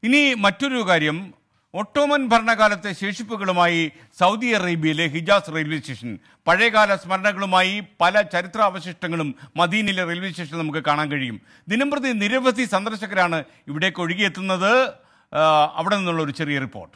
ഇനി മറ്റൊരു കാര്യം ഒട്ടോമൻ ഭരണകാലത്തെ ശേഷിപ്പുകളുമായി സൗദി അറേബ്യയിലെ ഹിജാസ് റെയിൽവേ സ്റ്റേഷൻ പഴയകാല സ്മരണകളുമായി പല ചരിത്രാവശിഷ്ടങ്ങളും മദീനയിലെ റെയിൽവേ സ്റ്റേഷനിൽ നമുക്ക് കാണാൻ കഴിയും ദിനംപ്രതി നിരവധി സന്ദർശകരാണ് ഇവിടേക്ക് ഒഴുകിയെത്തുന്നത് ആ, അവിടെ നിന്നുള്ള ഒരു ചെറിയ റിപ്പോർട്ട്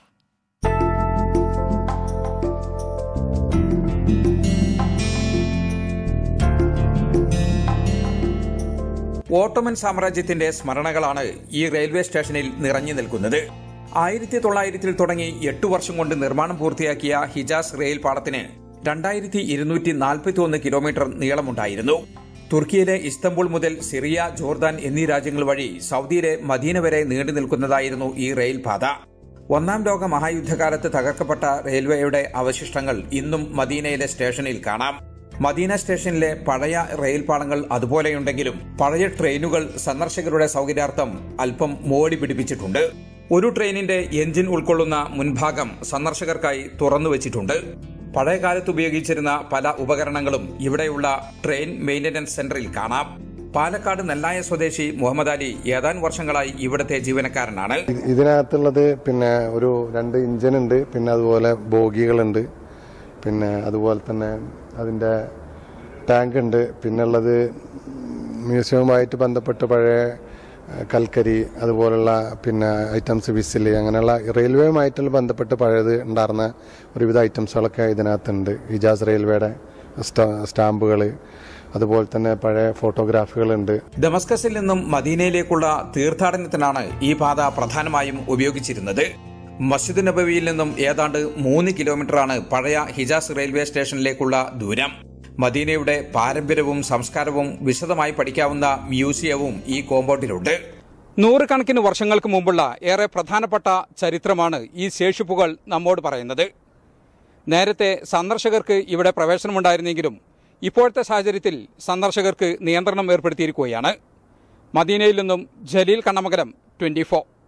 ഓട്ടോമൻ സാമ്രാജ്യത്തിന്റെ സ്മരണകളാണ് ഈ റെയിൽവേ സ്റ്റേഷനിൽ നിറഞ്ഞു നിൽക്കുന്നത് ആയിരത്തി തൊള്ളായിരത്തിൽ തുടങ്ങി എട്ടു വർഷം കൊണ്ട് നിർമ്മാണം പൂർത്തിയാക്കിയ ഹിജാസ് റെയിൽ പാളത്തിന് രണ്ടായിരത്തി ഇരുന്നൂറ്റി നാൽപ്പത്തി ഒന്ന് കിലോമീറ്റർ നീളമുണ്ടായിരുന്നു തുർക്കിയിലെ ഇസ്തംബുൾ മുതൽ സിറിയ ജോർദാൻ എന്നീ രാജ്യങ്ങൾ വഴി സൗദിയിലെ മദീന വരെ നീണ്ടു നിൽക്കുന്നതായിരുന്നു ഈ റെയിൽ പാത ഒന്നാം ലോക മഹായുദ്ധകാലത്ത് തകർക്കപ്പെട്ട റെയിൽവേയുടെ അവശിഷ്ടങ്ങൾ ഇന്നും മദീനയിലെ സ്റ്റേഷനിൽ കാണാം മദീന സ്റ്റേഷനിലെ പഴയ റെയിൽ പാളങ്ങൾ അതുപോലെയുണ്ടെങ്കിലും പഴയ ട്രെയിനുകൾ സന്ദർശകരുടെ സൗകര്യാർത്ഥം അല്പം മോടി പിടിപ്പിച്ചിട്ടുണ്ട് ഒരു ട്രെയിനിന്റെ എഞ്ചിൻ ഉൾക്കൊള്ളുന്ന മുൻഭാഗം സന്ദർശകർക്കായി തുറന്നുവച്ചിട്ടുണ്ട് പഴയ കാലത്ത് ഉപയോഗിച്ചിരുന്ന പല ഉപകരണങ്ങളും ഇവിടെയുള്ള ട്രെയിൻ മെയിന്റനൻസ് സെന്ററിൽ കാണാം പാലക്കാട് നെല്ലായ സ്വദേശി മുഹമ്മദ് അലി ഏതാനും വർഷങ്ങളായി ഇവിടുത്തെ ജീവനക്കാരനാണ് ഇത് ഇതിനകത്തുള്ളത് പിന്നെ ഒരു രണ്ട് ഇഞ്ചിൻ ഉണ്ട് പിന്നെ അതുപോലെ ബോഗികളുണ്ട് പിന്നെ അതുപോലെ തന്നെ അതിൻ്റെ ടാങ്ക് ഉണ്ട് പിന്നെ ഉള്ളത് മ്യൂസിയവുമായിട്ട് ബന്ധപ്പെട്ട് പഴയ ഏഹ്, കൽക്കരി അതുപോലുള്ള പിന്നെ ഐറ്റംസ് വിസിൽ അങ്ങനെയുള്ള റെയിൽവേയുമായിട്ടുള്ള ബന്ധപ്പെട്ട് പഴയത് ഉണ്ടായിരുന്ന ഒരുവിധ ഐറ്റംസുകളൊക്കെ ഇതിനകത്തുണ്ട് ഇജാസ് റെയിൽവേയുടെ സ്റ്റാമ്പുകൾ അതുപോലെ തന്നെ പഴയ ഫോട്ടോഗ്രാഫുകളുണ്ട് ദമസ്കസിൽ നിന്നും മദീനയിലേക്കുള്ള തീർത്ഥാടനത്തിനാണ് ഈ പാത പ്രധാനമായും ഉപയോഗിച്ചിരുന്നത് മസ്ജിദ് നബവിയിൽ നിന്നും ഏതാണ്ട് മൂന്ന് കിലോമീറ്ററാണ് പഴയ ഹിജാസ് റെയിൽവേ സ്റ്റേഷനിലേക്കുള്ള ദൂരം മദീനയുടെ പാരമ്പര്യവും സംസ്കാരവും വിശദമായി പഠിക്കാവുന്ന മ്യൂസിയവും ഈ കോമ്പൗണ്ടിലുണ്ട് നൂറുകണക്കിന് വർഷങ്ങൾക്ക് മുമ്പുള്ള ഏറെ പ്രധാനപ്പെട്ട ചരിത്രമാണ് ഈ ശേഷിപ്പുകൾ നമ്മോട് പറയുന്നത് നേരത്തെ സന്ദർശകർക്ക് ഇവിടെ പ്രവേശനമുണ്ടായിരുന്നെങ്കിലും ഇപ്പോഴത്തെ സാഹചര്യത്തിൽ സന്ദർശകർക്ക് നിയന്ത്രണം ഏർപ്പെടുത്തിയിരിക്കുകയാണ് മദീനയിൽ നിന്നും ജലീൽ കണ്ണമകലം ട്വന്റി